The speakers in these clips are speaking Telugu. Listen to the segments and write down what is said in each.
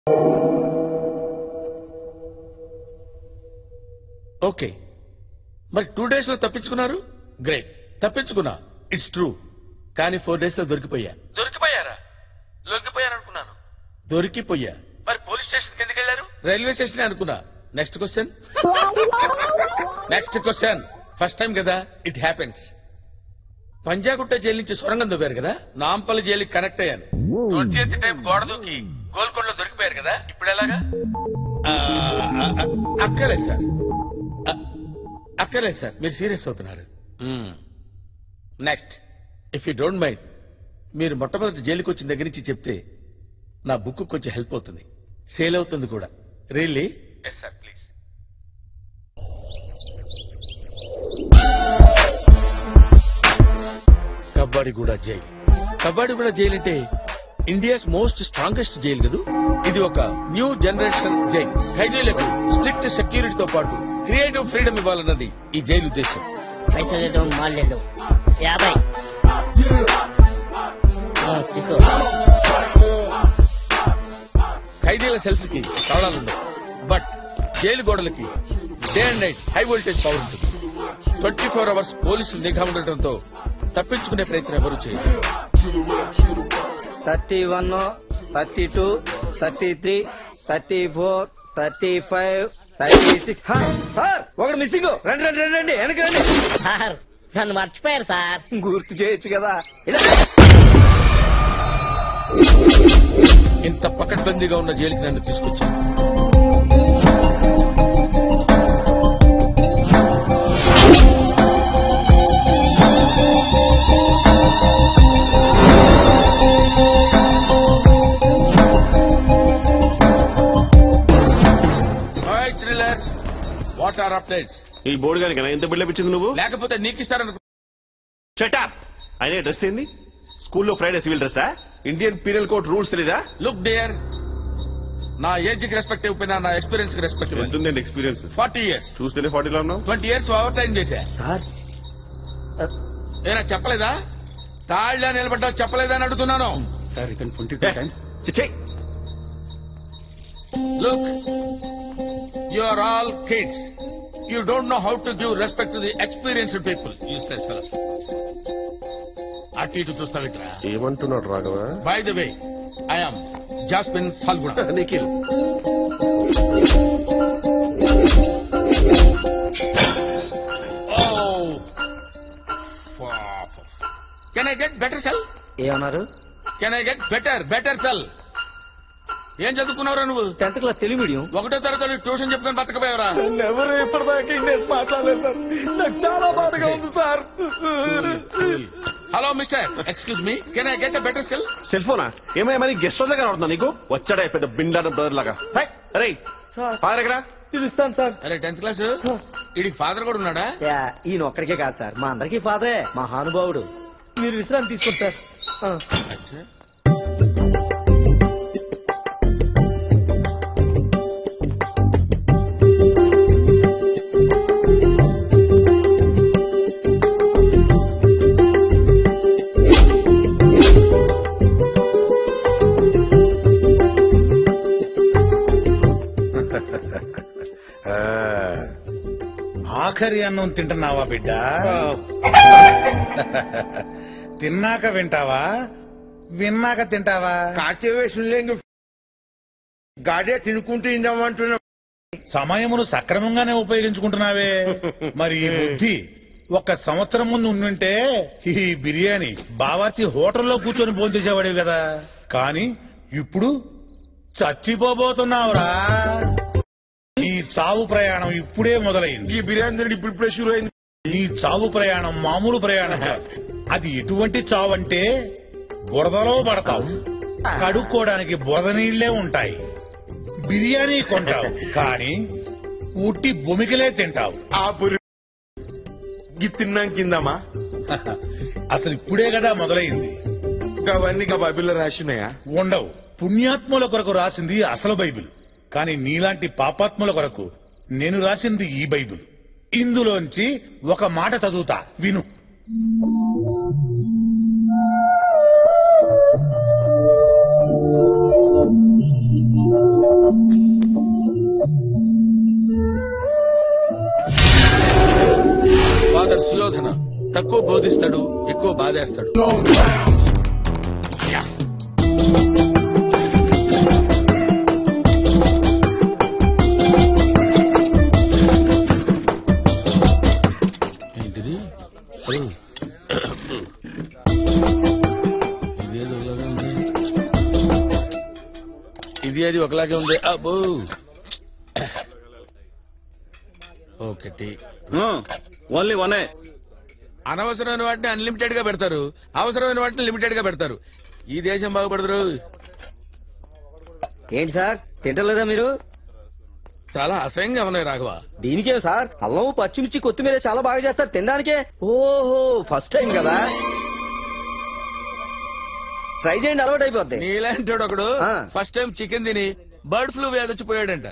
ఓకే మరి టూ డేస్ లో తప్పించుకున్నారు గ్రేట్ తప్పించుకున్నా ఇట్స్ ట్రూ కానీ ఫోర్ డేస్ లో దొరికిపోయా దొరికిపోయారా లొంగిపోయారు అనుకున్నాను దొరికిపోయా మరి పోలీస్ స్టేషన్ ఎందుకు వెళ్ళారు రైల్వే స్టేషన్ అనుకున్నా next question next question first time కదా ఇట్ హ్యాపెన్స్ పంజాగుట్ట జైలు నుంచి సొరంగం దొవ్వారు కదా నాంపల్లి జైలుకి కనెక్ట్ అయ్యాను ట్వంటీ ఎయిత్ టైం గోడ దూకి గోల్కొండలో దొరికిపోయారు కదా ఇప్పుడు ఎలాగా ఆ, ఆ, ఆ, అక్కర్లేదు సార్ ఆ, అక్కర్లేదు సార్ మీరు సీరియస్ అవుతున్నారు next if you don't mind మీరు మొట్టమొదటి జైలుకి వచ్చిన దగ్గర నుంచి చెప్తే నా బుక్ కొంచెం హెల్ప్ అవుతుంది సేల్ అవుతుంది కూడా really yes sir please Kavadiguda jail Kavadiguda jail అంటే ఇండియాస్ మోస్ట్ స్ట్రాంగెస్ట్ జైల్ కదూ ఇది ఒక న్యూ జనరేషన్ జైల్ ఖైదీలకు స్ట్రిక్ట్ సెక్యూరిటీతో పాటు క్రియేటివ్ ఫ్రీడమ్ ఇవ్వాలన్నది ఈ జైలు ఉద్దేశం పైసలు లేదో మాలేడు యాభై ఆ, తీసుకో ఖైదీల సెల్స్ కి తాళాలుండవు బట్ జైలు గోడలకి day and night high voltage power ఉంటుంది ట్వంటీ ఫోర్ అవర్స్ పోలీసులు నిఘా ఉండటంతో తప్పించుకునే ప్రయత్నం ఎవరు చేయరు thirty one thirty two thirty three thirty four thirty five thirty six sir ఒకటి మిస్సింగ్ రండి రండి రండి రండి వెనక రండి సార్ నన్ను మర్చిపోయారు సార్ గుర్తు చేయొచ్చు కదా ఇలా. ఇంత పకడ్బందీగా ఉన్న జైలుకి నన్ను తీసుకొచ్చాను థ్రిల్లర్స్ వాట్ ఆర్ అప్డేట్స్ ఈ బోర్డు గానికి ఎంత బిల్డప్ ఇచ్చింది నువ్వు లేకపోతే నీకు ఇస్తారనుకో షటప్ ఆయన డ్రెస్ ఏంది స్కూల్లో ఫ్రైడే సివిల్ డ్రెస్సా ఇండియన్ పీనల్ కోడ్ రూల్స్ తెలీదా లుక్ డియర్ నా ఏజ్ కి రెస్పెక్ట్ ఇవ్వకపోయినా నా ఎక్స్పీరియన్స్ కి రెస్పెక్ట్ ఇవ్వండి ఎంతుందండి ఎక్స్పీరియన్స్ ఫార్టీ ఇయర్స్ చూస్తేనే ఫార్టీలో ఉన్నావు ట్వంటీ ఇయర్స్ ఓవర్ టైం చేశా సార్ ఏనా చెప్పలేదా తాళ్ళ నిలబడ్డా చెప్పలేదా అని అడుగుతున్నాను సార్ ఇతను ట్వంటీ టూ టైమ్స్ చిచ్చే look you are all kids you don't know how to give respect to the experienced people useless fellows అటు ఇటు చూస్తావిట్రా ఏమంటున్నాడు Raghava by the way I'm Jasmine Phalguna Nikhil can I get better cell ఏమన్నారు can I get better better cell ఏం చదువుకున్నావురా నువ్వు టెన్త్ క్లాస్ తెలుగు మీడియం ఒకటో తరగతి ట్యూషన్ చెప్పుకొని బతకపోయావరా ఎవరు ఇప్పటిదాకా ఇంగ్లీష్ మాట్లాడలేదు సార్ నాకు చాలా బాధగా ఉంది sir hello mister excuse me can I get better cell cell ఫోనా ఏమయ్యా మరి గెస్ట్ హౌస్ దగ్గర అవుతుందా నీకు వచ్చాడా పెద్ద బిండాన బ్రదర్ లాగా హై, అరే సార్. పారగరా పిలుస్తాను సార్ అరే టెన్త్ క్లాస్ వీడికి ఫాదర్ కూడా ఉన్నాడా యా, ఈయన ఒక్కడికే కాదు సార్ మా అందరికీ ఫాదరే మహానుభావుడు మీరు విశ్రాంతి తీసుకోండి సార్ ఆ. అచ్చా. ఆ, ఆఖరి అన్నం తింటున్నావా బిడ్డ తిన్నాక వింటావా విన్నాక తింటావా కాచేవేషన్ గాడే తినుకుంటూ ఇందామంటున్నా సమయమును సక్రమంగానే ఉపయోగించుకుంటున్నావే మరి ఈ బుద్ధి ఒక సంవత్సరం ముందు ఉండుంటే ఈ బిర్యానీ బావార్చి హోటల్లో కూర్చొని భోంచేసేవాడివి కదా కానీ ఇప్పుడు చచ్చిపోబోతున్నావురా ఈ చావు ప్రయాణం ఇప్పుడే మొదలైంది ఈ బిర్యానీ తినడం ఇప్పుడు ఇప్పుడే షురు అయింది ఈ చావు ప్రయాణం మామూలు ప్రయాణం కాదు. అది ఎటువంటి చావు అంటే బురదలో పడతావు కడుక్కోవడానికి బురద నీళ్లే ఉంటాయి బిర్యానీ కొంటావు కానీ ఉట్టి భూమికలే తింటావు ఆ పురి గి తిన్నాం కిందమా అసలు ఇప్పుడే కదా మొదలైంది అవన్నీ గా బైబిల్లో రాసినాయా ఉండవు పుణ్యాత్ముల కొరకు రాసింది అసలు బైబిల్ కానీ నీలాంటి పాపాత్ముల కొరకు నేను రాసింది ఈ బైబిల్ ఇందులోంచి ఒక మాట చదువుతా విను ఫాదర్ సుయోధన తక్కువ బోధిస్తాడు ఎక్కువ బాధేస్తాడు ఏంటిది ఓ. ఇదేదో ఒకలాగా ఉంది. ఇది అది ఒకలాగే ఉంది అబ్బో ఒకటి ఓన్లీ వనే అనవసరమైన వాటిని అన్లిమిటెడ్ గా పెడతారు అవసరమైన వాటిని లిమిటెడ్ గా పెడతారు ఈ దేశం బాగుపడతారు ఏంటి సార్ తింటలేదా మీరు చాలా అసహ్యంగా ఉన్నాయి రాఘవ దీనికేం సార్ అల్లం పచ్చిమిర్చి కొత్తిమీర చాలా బాగా చేస్తారు తినడానికే ఓహో ఫస్ట్ టైం కదా ట్రై చేయండి అలవాటు అయిపోద్ది నీలాంటి ఒకడు ఆ. ఫస్ట్ టైం చికెన్ తిని బర్డ్ ఫ్లూ వ్యాధి వచ్చిపోయాడంట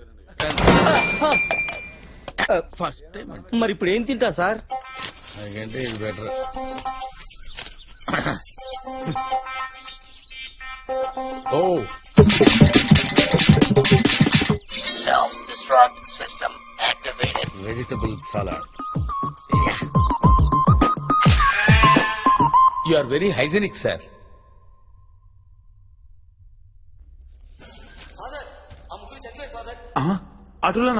ఫస్ట్ టైం అంట మరి ఇప్పుడు ఏం తింటా సార్ నాకంటే ఇది బెటర్ ఓ Self-destruct system activated. Vegetable salad you are very hygienic sir అటులనా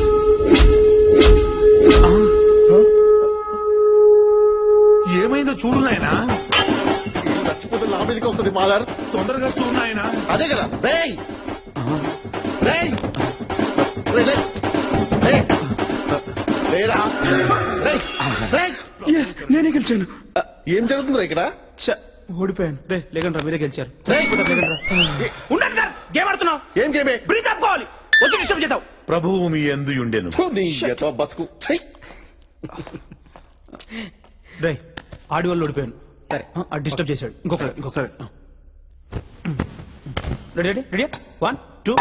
ఏమైందో చూడు నాయనా చచ్చిపోతే నా మీదకి వస్తుంది ఫాదర్ తొందరగా చూడు నాయనా అదే కదా రేయ్ రేయ్ రేయ్, రేయ్. రేయ్. లేరా రేయ్. రేయ్. నేనే గెలిచాను ఏం జరుగుతుందిరా ఇక్కడ ఛ, ఓడిపోయాను రే లేకండి మీరే గెలిచారు రేయ్. ఉండండి సార్ గేమ్ ఆడుతున్నావు ఏం గేమే బ్రీత్ ఆపుకోవాలి వచ్చి డిస్టర్బ్ చేసావు ప్రభువు మీ ఎందు ఉండెను థు, నీ ఎతో బతుకు ఛై. రే ఆడి వల్ల ఓడిపోయాను సరే ఆ డిస్టర్బ్ చేశాడు ఇంకొక ఇంకొకసారి ready ready ready one two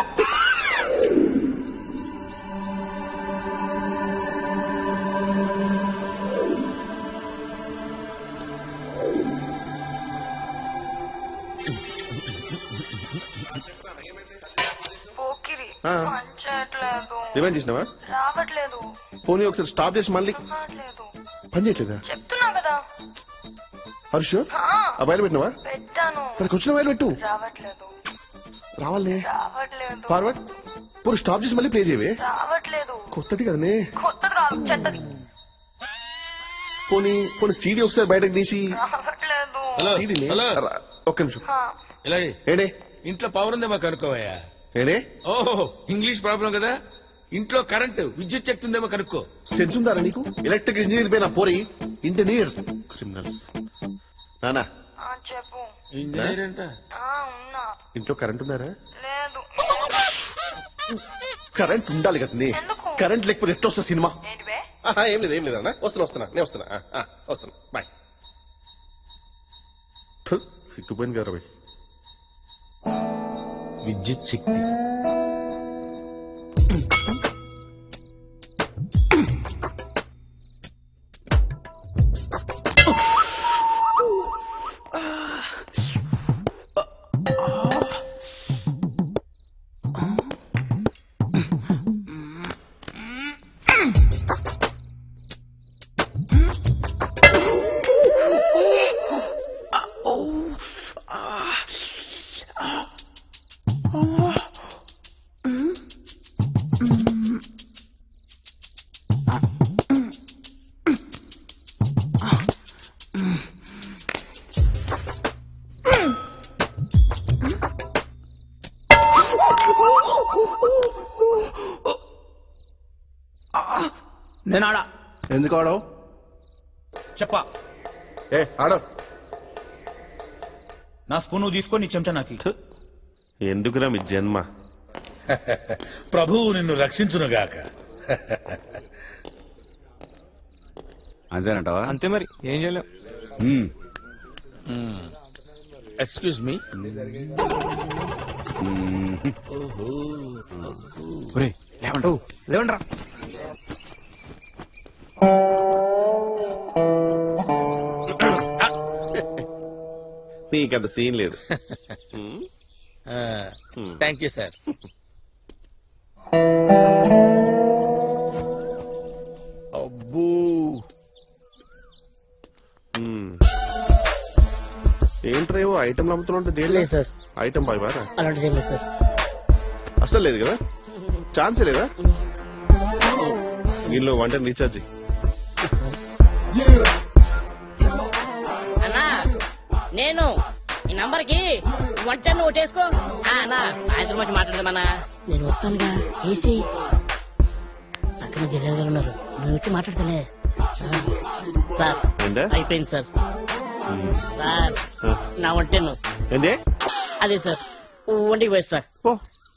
పోకిరి పనిచేయట్లేదు రివైండ్ చేసినావా రావట్లేదు పోనీ ఒకసారి స్టాప్ చేసి మళ్ళీ రావట్లేదు పని చేయట్లేదా చెప్తున్నా కదా హర్షు ఆ, ఆ వైర్ పెట్టినావా పెట్టాను తనకు వచ్చిన వైర్ పెట్టు రావట్లేదు రావాలే రావట్లేదు ఫార్వర్డ్ పోనీ స్టాప్ చేసి మళ్ళీ ప్లే చేయవే రావట్లేదు కొత్తది కదనే కొత్తది కాదు చెత్తది పోనీ పోనీ సీడీ ఒకసారి బయటకు తీసి రావట్లేదు హలో సీడీని హలో రా- ఒక్క నిమిషం ఆ, ఇలాగే ఏడే ఇంట్లో పవర్ ఉందేమో కనుక్కోవయ్యా ఏడే ఓహో ఇంగ్లీష్ ప్రాబ్లం కదా ఇంట్లో కరెంట్ విద్యుత్ శక్తి ఉందేమో కనుక్కో సెన్స్ ఉందారా నీకు ఎలక్ట్రిక్ ఇంజనీర్ పైన పోరి ఇంజనీర్ క్రిమినల్స్ నానా ఆ, చెప్పు ఇంజనీర్ అంట ఆ ఉన్నా ఇంట్లో కరెంట్ ఉందారా లేదు కరెంట్ ఉండాలి కదండి ఎందుకు? కరెంట్ లేకపోతే ఎట్లా వస్తుంది సినిమా ఏంటి బే ఆహా, ఏం లేదు ఏం లేదు అన్న వస్తున్నా వస్తున్నా నేను వస్తున్నా ఆ, ఆ, వస్తున్నా బాయ్ థు, సిగ్గుపోయింది కదా బాయ్ విద్యుత్ శక్తి నేను ఆడా ఎందుకు ఆడవు చెప్పా ఏ ఆడో నా స్పూన్ నువ్వు తీసుకొని నీ చెంచా నాకు ఇయ్యి. ఎందుకురా మీ జన్మ ప్రభువు నిన్ను రక్షించునుగాక అంతేనంటావా అంతే మరి ఏం చేయలేం ఎక్స్క్యూజ్ మీ ఒరేయ్, లేవంటావు లేవండ్రా నీకంత సీన్ లేదు థ్యాంక్ యూ సార్ అబ్బో ఏంట్రా ఏవో ఐటమ్ అమ్ముతున్నా దేని లేదు సార్ ఐటమ్ బాయ్ బారా అలాంటిది ఏం లేదు సార్ అసలు లేదు కదా ఛాన్సే లేదా దీనిలో వంట రీఛార్జ్ అన్నా నేను ఈ నంబర్ కి వంట ఓటేసుకో ఆ, అన్నా సాయంత్రం వచ్చి మాట్లాడదామన్నా నేను వస్తానుగా ఏసీ అక్కడ జల్లేరు గారు ఉన్నారు నువ్వు వచ్చి మాట్లాడతలే ఆ, సార్ ఏంటా అయిపోయింది సార్ సార్ నా వంటను ఏందే అదే సార్ వంటికి పోయి సార్ పో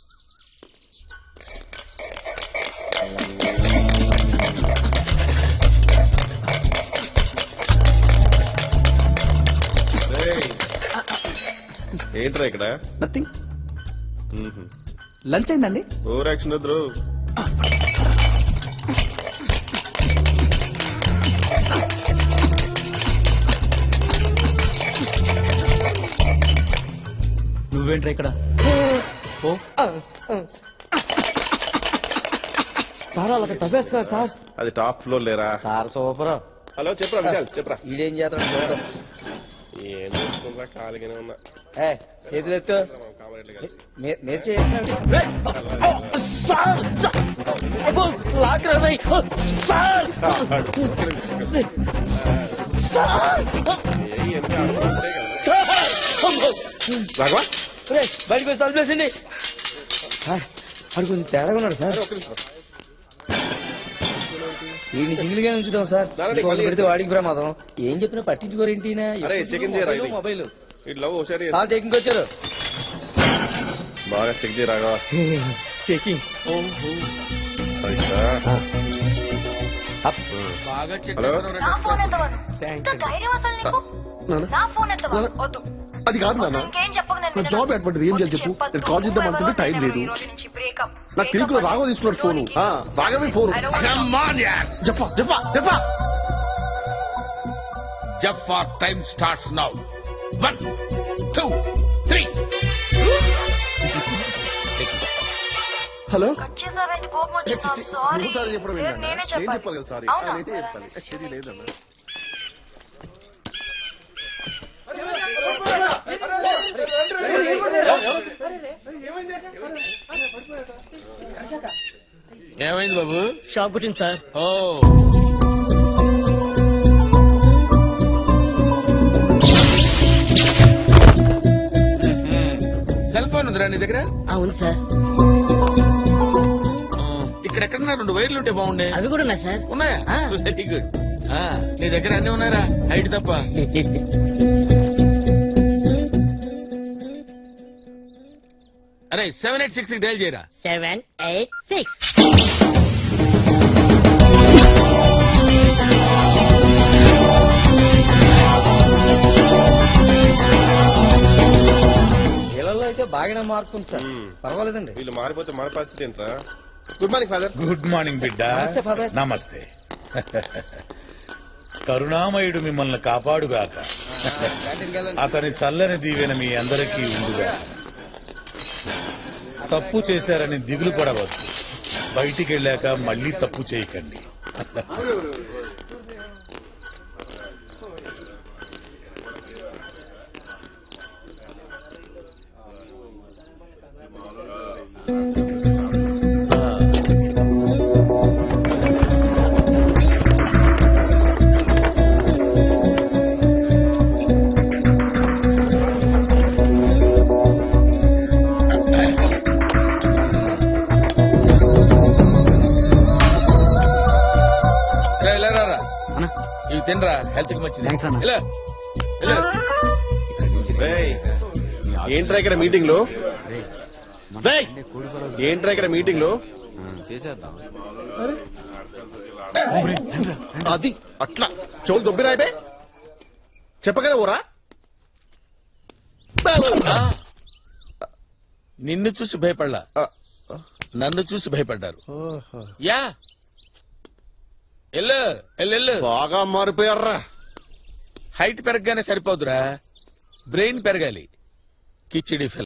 ఏయ్. ఏంట్రా ఇక్కడ నథింగ్ లంచ్ అయిందండి ఓవర్ యాక్షన్ వద్దు నువ్వేంట్రా ఇక్కడ ఓ సార్ వాళ్ళు అక్కడ తవ్వేస్తున్నారు సార్ అది టాప్ ఫ్లోర్ లేరా సార్ సూపర్ హలో చెప్పరా విశాల్ చెప్పరా ఈడేం చేస్తాడు చూద్దాం. ఏం చూసుకుంటా ఖాళీగానే ఉన్నా ఏ చేతులు ఎత్తు కామరేట్లు కలిసి మీ- మీరు చేస్తున్నాడు సార్ సార్! అబ్బో, లాక్ రా రేయ్. సార్ సార్ ఏయ్, ఎంత ఆడుతుంటే కదా. సార్ అమ్మో! రాఘవా రేయ్, బయటకు వచ్చి తలుపేసింది సార్ వాడు కొంచెం తేడాగా ఉన్నాడు సార్ ఒక్క నిమిషం. వీడిని సింగిల్ గా ఉంచుదాం సార్ నాన్న, నీకు ఇంకొకటి మళ్ళీ పెడితే వాడికి ప్రమాదం ఏం చెప్పినా పట్టించుకోరేంటి ఈయన? అరే, ఎప్పుడు చెక్ ఇన్ చూడు చేయరా మొబైలు, ఇది. మొబైల్ ఇట్లా ఒకసారి సార్ చెకింగ్ వచ్చారు బాగా చెక్ చేయ రాఘవా చెకింగ్ రైటా? బాగా చెక్ హలో? చేస్తున్నావు నా రా. ఫోన్ ఎత్తవను ఎంత ధైర్యం అసలు నీకు నా ఫోన్ ఎత్తవా వద్దు అది కాదు నాన్న ఇంకేం చెప్పకు నేను నా వినను. జాబ్ అటువంటిది ఏం చేయాలి చెప్పు చెప్పొద్దు. నేను కాల్ చేద్దాం నువ్వెవరో, అనుకుంటే టైం నేనెవరో, లేదు ఈ రోజు నుంచి breakup. నాకు తెలియకుండా breakup రాఘవ అని తీసుకున్నాడు ఫోను లోనికి. ఆ, రాఘవే phone I don't want Come on, yaar. జఫా జఫా జఫా Jaffa time starts now. One, two, three. Hello cut చేసావేంటి? కోపం ఏ, వచ్చిందా? చిచి, Sorry. నువ్వు చెప్పడం లేదు, ఏంటన్నా? నేనే నేను చెప్పాలి. చెప్పాలి కదా సారీ అవునా? నేనే చెప్పాలి ఏ, లేదన్నా ఏమైంది బాబు షాక్ కొట్టింది సార్ ఓ సెల్ ఫోన్ ఉందిరా నీ దగ్గర అవును సార్ ఆ, ఇక్కడ ఎక్కడన్నా రెండు వైర్లు ఉంటే బాగుండే అవి కూడా ఉన్నాయి సార్ ఉన్నాయా ఆ. వెరీ గుడ్ ఆ, నీ దగ్గర అన్ని ఉన్నారా హైట్ తప్ప అరే సెవెన్ ఎయిట్ సిక్స్ డైల్ చేయరా సెవెన్ ఎయిట్ సిక్స్ వీళ్ళలో అయితే బాగానే మార్పు ఉంది సార్ పర్వాలేదండి వీళ్ళు మారిపోతే మన పరిస్థితి ఏంట్రా good morning father good morning బిడ్డ నమస్తే, father. నమస్తే కరుణామయుడు మిమ్మల్ని కాపాడుగాక అతని చల్లని దీవెన మీ అందరికీ ఉండుగా తప్పు చేశారని దిగులు పడవద్దు బయటికి వెళ్ళాక మళ్ళీ తప్పు చేయకండి రా, ఇలా రారా. అన్నా ఇవి తినరా హెల్త్ కి మంచిది Thanks అన్న. ఇలా, ఇలా. రేయ్, ఏంట్రా ఇక్కడ మీటింగ్ లో రేయ్, ఏంట్రా ఇక్కడ మీటింగ్ లో అది అట్లా చెవులు దొబ్బిరాయిబే చెప్పగానే ఓరా నిన్ను చూసి భయపడలా నన్ను చూసి భయపడ్డారు యా ఎల్లు ఎల్లు బాగా మారిపోయారా హైట్ పెరగగానే సరిపోదురా బ్రెయిన్ పెరగాలి కిచ్చిడి ఫెల్